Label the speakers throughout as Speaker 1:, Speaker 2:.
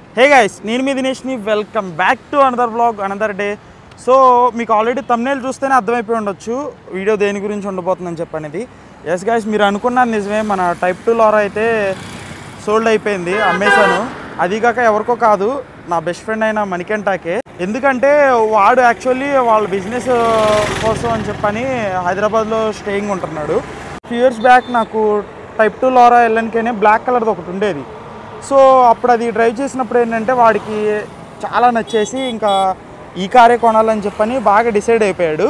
Speaker 1: హే guys నేను మీ దినేష్ని welcome back to another blog another day so మీకు ఆల్రెడీ తమ్నేల్ చూస్తేనే అర్థమైపోయి ఉండొచ్చు వీడియో దేని గురించి ఉండబోతుందని చెప్పనేది ఎస్ గైస్ మీరు అనుకున్నారు నిజమే మన టైప్ టూ లారా అయితే సోల్డ్ అయిపోయింది అమ్మేశాను అది కాక ఎవరికో కాదు నా బెస్ట్ ఫ్రెండ్ అయిన మణికంటాకే ఎందుకంటే వాడు యాక్చువల్లీ వాళ్ళ బిజినెస్ కోసం అని చెప్పని హైదరాబాద్లో స్టేయింగ్ ఉంటున్నాడు ఫ్యూ ఇయర్స్ బ్యాక్ నాకు టైప్ టూ లారా ఎల్ఎన్కేనే బ్లాక్ కలర్ది ఒకటి ఉండేది సో అప్పుడు అది డ్రైవ్ చేసినప్పుడు ఏంటంటే వాడికి చాలా నచ్చేసి ఇంకా ఈ కారే కొనాలని చెప్పని బాగా డిసైడ్ అయిపోయాడు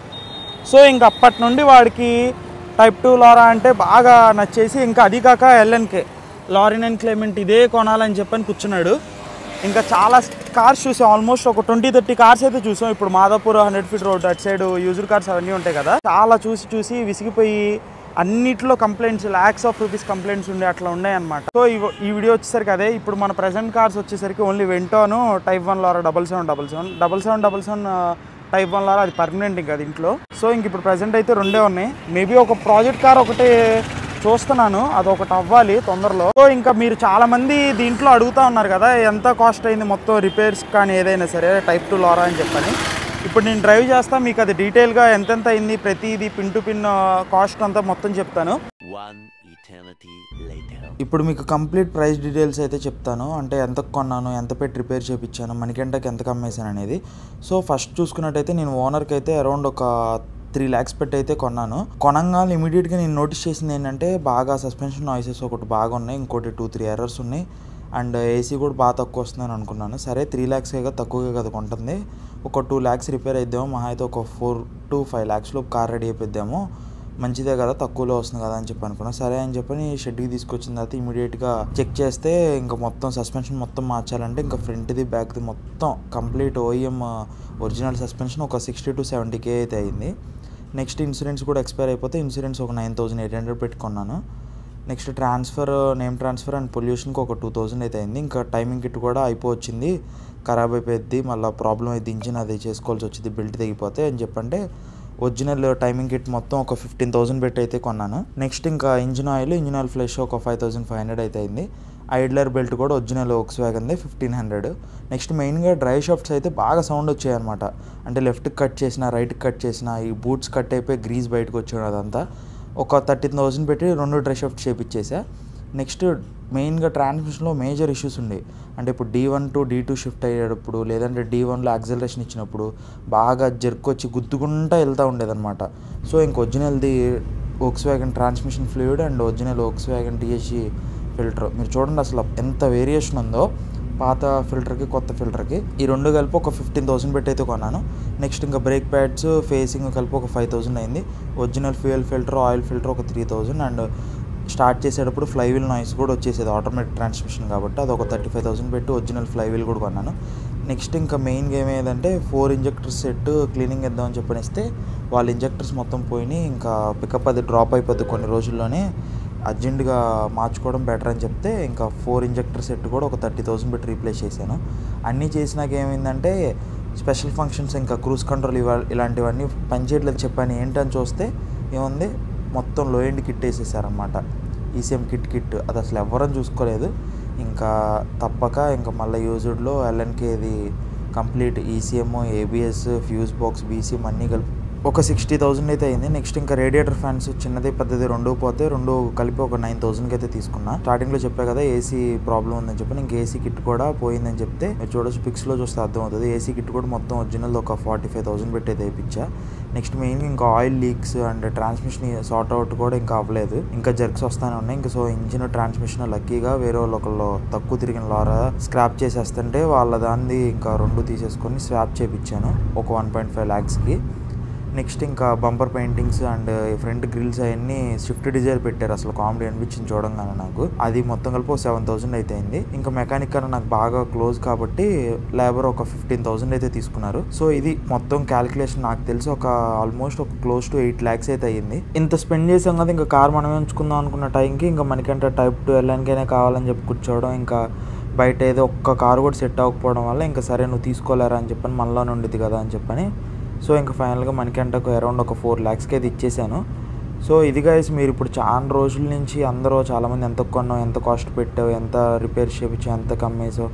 Speaker 1: సో ఇంక అప్పటి నుండి వాడికి టైప్ టూ లారా అంటే బాగా నచ్చేసి ఇంకా అది కాక ఎల్ఎన్కే లారీ నైన్ క్లైమెంట్ ఇదే కొనాలని చెప్పని కూర్చున్నాడు ఇంకా చాలా కార్స్ చూసాం ఆల్మోస్ట్ ఒక ట్వంటీ థర్టీ కార్స్ అయితే చూసాం ఇప్పుడు మాదాపూర్ హండ్రెడ్ ఫీట్ రోడ్ అటు సైడ్ యూజర్ కార్స్ అవన్నీ ఉంటాయి కదా చాలా చూసి చూసి విసిగిపోయి అన్నిట్లో complaints lakhs of rupees complaints ఉండే అట్లా ఉన్నాయి అనమాట సో ఇవ- ఈ వీడియో వచ్చేసరికి అదే ఇప్పుడు మన ప్రజెంట్ కార్స్ వచ్చేసరికి ఓన్లీ వెంటోను type one Laura double seven double seven double seven double seven type one Laura అది పర్మనెంట్ ఇంకా అది ఇంట్లో సో ఇంక ఇప్పుడు ప్రజెంట్ అయితే రెండే ఉన్నాయి మేబీ ఒక ప్రాజెక్ట్ కార్ ఒకటి చూస్తున్నాను అది ఒకటి అవ్వాలి తొందరలో సో ఇంకా మీరు చాలా మంది దీంట్లో అడుగుతా ఉన్నారు కదా ఎంత కాస్ట్ అయింది మొత్తం రిపేర్స్ కానీ ఏదైనా సరే టైప్ టూ లారా అని చెప్పని ఇప్పుడు నేను డ్రైవ్ చేస్తా మీకు అది డీటెయిల్గా ఎంతెంత అయింది ప్రతిదీ పిన్ టు పిన్ కాస్ట్ అంతా మొత్తం చెప్తాను
Speaker 2: One eternity later.
Speaker 1: ఇప్పుడు మీకు కంప్లీట్ ప్రైస్ డీటెయిల్స్ అయితే చెప్తాను అంటే ఎంత కొన్నాను ఎంత పెట్టి రిపేర్ చేయించాను మనకెంటకి ఎంత కమ్మేశాను అనేది సో ఫస్ట్ చూసుకున్నట్టయితే నేను ఓనర్కి అయితే అరౌండ్ ఒక త్రీ ల్యాక్స్ పెట్టి అయితే కొన్నాను కొనంగానే ఇమీడియట్గా నేను నోటీస్ చేసింది ఏంటంటే బాగా సస్పెన్షన్ నాయిసెస్ ఒకటి బాగా ఉన్నాయి ఇంకోటి టూ త్రీ ఎర్రర్స్ ఉన్నాయి అండ్ ఏసీ కూడా బాగా తక్కువ వస్తుందని అనుకున్నాను సరే త్రీ ల్యాక్సే కదా తక్కువగా కదా కొంటుంది ఒక టూ ల్యాక్స్ రిపేర్ అయిద్దాము మహా అయితే ఒక ఫోర్ టు ఫైవ్ ల్యాక్స్లో కార్ రెడీ అయిపోద్దాము మంచిదే కదా తక్కువలో వస్తుంది కదా అని చెప్పి అనుకున్నా సరే అని చెప్పని షెడ్కి తీసుకొచ్చిన తర్వాత ఇమీడియట్గా చెక్ చేస్తే ఇంకా మొత్తం సస్పెన్షన్ మొత్తం మార్చాలంటే ఇంకా ఫ్రంట్ది బ్యాక్ది మొత్తం కంప్లీట్ ఓఈఎం ఒరిజినల్ సస్పెన్షన్ ఒక సిక్స్టీ టు సెవెంటీ కే అయితే అయింది నెక్స్ట్ ఇన్సూరెన్స్ కూడా ఎక్స్పైర్ అయిపోతే ఇన్సూరెన్స్ ఒక నైన్ థౌసండ్ ఎయిట్ హండ్రెడ్ పెట్టుకున్నాను next transfer name transfer and పొల్యూషన్కి ఒక టూ థౌజండ్ అయితే అయింది ఇంకా టైమింగ్ కిట్ కూడా అయిపోవచ్చింది ఖరాబ్ అయిపోయింది మళ్ళీ ప్రాబ్లం అయితే ఇంజిన్ అది చేసుకోవాల్సి వచ్చింది బెల్ట్ తెగిపోతే అని చెప్పంటే ఒరిజినల్ టైమింగ్ కిట్ మొత్తం ఒక ఫిఫ్టీన్ థౌసండ్ పెట్టి అయితే కొన్నాను నెక్స్ట్ ఇంకా engine oil engine oil flush ఒక ఫైవ్ థౌసండ్ ఫైవ్ హండ్రెడ్ అయితే అయింది ఐడ్లర్ బెల్ట్ కూడా ఒరిజినల్ ఓక్స్ వ్యాగన్ది ఫిఫ్టీన్ హండ్రెడ్ నెక్స్ట్ మెయిన్గా డ్రైవ్ షాఫ్ట్స్ అయితే బాగా సౌండ్ వచ్చాయి అనమాట అంటే లెఫ్ట్కి కట్ చేసిన రైట్కి కట్ చేసిన ఈ బూట్స్ కట్ అయిపోయి గ్రీజ్ బయటకు వచ్చాడు అదంతా ఒక థర్టీన్ థౌసండ్ పెట్టి రెండు డ్రై షాఫ్ట్ చేపించేసా నెక్స్ట్ మెయిన్గా ట్రాన్స్మిషన్లో మేజర్ ఇష్యూస్ ఉండే అంటే ఇప్పుడు D one to D two shift అయ్యేటప్పుడు లేదంటే డీ వన్లో యాక్సలరేషన్ ఇచ్చినప్పుడు బాగా జర్క్ వచ్చి గుద్దుకుంటా వెళ్తూ ఉండేదన్నమాట సో ఇంక ఒరిజినల్ది Volkswagen transmission fluid and original Volkswagen DSG filter మీరు చూడండి అసలు ఎంత వేరియేషన్ ఉందో పాత ఫిల్టర్కి కొత్త ఫిల్టర్కి ఈ రెండు కలిపి ఒక ఫిఫ్టీన్ థౌసండ్ పెట్టి అయితే కొన్నాను నెక్స్ట్ ఇంకా బ్రేక్ ప్యాడ్స్ ఫేసింగ్ కలిపి ఒక ఫైవ్ థౌసండ్ అయింది original fuel filter oil filter ఒక త్రీ థౌసండ్ అండ్ స్టార్ట్ చేసేటప్పుడు ఫ్లైవీల్ నాయిస్ కూడా వచ్చేసేది ఆటోమేటిక్ ట్రాన్స్మిషన్ కాబట్టి అది ఒక థర్టీ ఫైవ్ థౌసండ్ పెట్టి ఒరిజినల్ ఫ్లైవీల్ కూడా కొన్నాను నెక్స్ట్ ఇంకా మెయిన్ గేమ్ ఏదంటే ఫోర్ ఇంజెక్టర్స్ సెట్ క్లీనింగ్ ఇద్దామని చెప్పనిస్తే వాళ్ళ ఇంజెక్టర్స్ మొత్తం పోయినాయి ఇంకా పికప్ అది డ్రాప్ అయిపోద్ది కొన్ని రోజుల్లోనే అర్జెంటుగా మార్చుకోవడం బెటర్ అని చెప్తే ఇంకా ఫోర్ ఇంజెక్టర్ సెట్ కూడా ఒక థర్టీ థౌసండ్ పెట్టి రీప్లేస్ చేశాను అన్నీ చేసినాక ఏమైందంటే స్పెషల్ ఫంక్షన్స్ ఇంకా క్రూజ్ కంట్రోల్ ఇవా ఇలాంటివన్నీ పనిచేయట్లేదు చెప్పాను ఏంటని చూస్తే ఏముంది మొత్తం లో ఎండ్ కిట్ వేసేసారనమాట ఈసీఎం కిట్ కిట్ అది అసలు ఎవరని చూసుకోలేదు ఇంకా తప్పక ఇంకా మళ్ళీ యూజ్డ్లో ఎల్ఎన్కేది complete ECM ABS fuse box BCM అన్నీ కలిపి ఒక సిక్స్టీ థౌసండ్ అయితే అయింది నెక్స్ట్ ఇంకా రేడియేటర్ ఫ్యాన్స్ చిన్నది పెద్దది రెండు పోతే రెండు కలిపి ఒక నైన్ థౌసండ్కి అయితే తీసుకున్నా స్టార్టింగ్లో చెప్పా కదా ఏసీ ప్రాబ్లం ఉందని చెప్పి ఇంక ఏసీ కిట్ కూడా పోయిందని చెప్తే మీరు చూడొచ్చు పిక్స్లో చూస్తే అర్థమవుతుంది ఏసీ కిట్ కూడా మొత్తం ఒరిజినల్ ఒక ఫార్టీ ఫైవ్ థౌసండ్ పెట్టి అయితే వేయించా నెక్స్ట్ మెయిన్ ఇంకా oil leaks and transmission sort out కూడా ఇంకా అవ్వలేదు ఇంకా జర్క్స్ వస్తానే ఉన్నాయి ఇంకా సో ఇంజిన్ ట్రాన్స్మిషన్ లక్కీగా వేరే వాళ్ళు ఒకళ్ళు తక్కువ తిరిగిన లారా స్క్రాప్ చేసేస్తుంటే వాళ్ళ దాన్ని ఇంకా రెండు తీసేసుకొని స్వాప్ చేపించాను ఒక వన్ పాయింట్ ఫైవ్ ల్యాక్స్కి నెక్స్ట్ ఇంకా bumper paintings and front grills అవన్నీ స్విఫ్ట్ డిజైర్ పెట్టారు అసలు కామెడీ అనిపించింది చూడంగానే నాకు అది మొత్తం కలిపి ఒక సెవెన్ థౌసండ్ అయితే అయింది ఇంకా మెకానిక్ కన్నా నాకు బాగా క్లోజ్ కాబట్టి లేబర్ ఒక ఫిఫ్టీన్ థౌసండ్ అయితే తీసుకున్నారు సో ఇది మొత్తం క్యాలిక్యులేషన్ నాకు తెలిసి ఒక ఆల్మోస్ట్ ఒక క్లోజ్ టు ఎయిట్ ల్యాక్స్ అయితే అయ్యింది ఇంత స్పెండ్ చేసాం కదా ఇంకా కార్ మనమే ఉంచుకుందాం అనుకున్న టైంకి ఇంకా మనకంటే టైప్ టూ వెళ్ళడానికైనా కావాలని చెప్పి కూర్చోవడం ఇంకా బయట ఏదో ఒక్క కారు కూడా సెట్ అవ్వకపోవడం వల్ల ఇంకా సరే నువ్వు తీసుకోలేరా అని చెప్పని మనలో ఉండిద్ది కదా అని చెప్పని సో ఇంకా ఫైనల్గా మనకంటే అరౌండ్ ఒక ఫోర్ ల్యాక్స్కి అయితే ఇచ్చేసాను సో ఇది గైస్ మీరు ఇప్పుడు చాలా రోజుల నుంచి అందరూ చాలామంది ఎంత కొన్నావు ఎంత కాస్ట్ పెట్టావు ఎంత రిపేర్ చేయించావు ఎంత కమ్మేసావు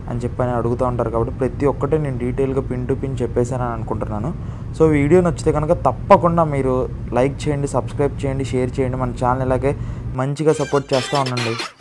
Speaker 1: అని చెప్పని అడుగుతూ ఉంటారు కాబట్టి ప్రతి ఒక్కటి నేను డీటెయిల్గా పిన్ టు పిన్ చెప్పేశానని అనుకుంటున్నాను సో వీడియో నచ్చితే కనుక తప్పకుండా మీరు లైక్ చేయండి సబ్స్క్రైబ్ చేయండి షేర్ చేయండి మన ఛానల్ ఇలాగే మంచిగా సపోర్ట్ చేస్తూ ఉండండి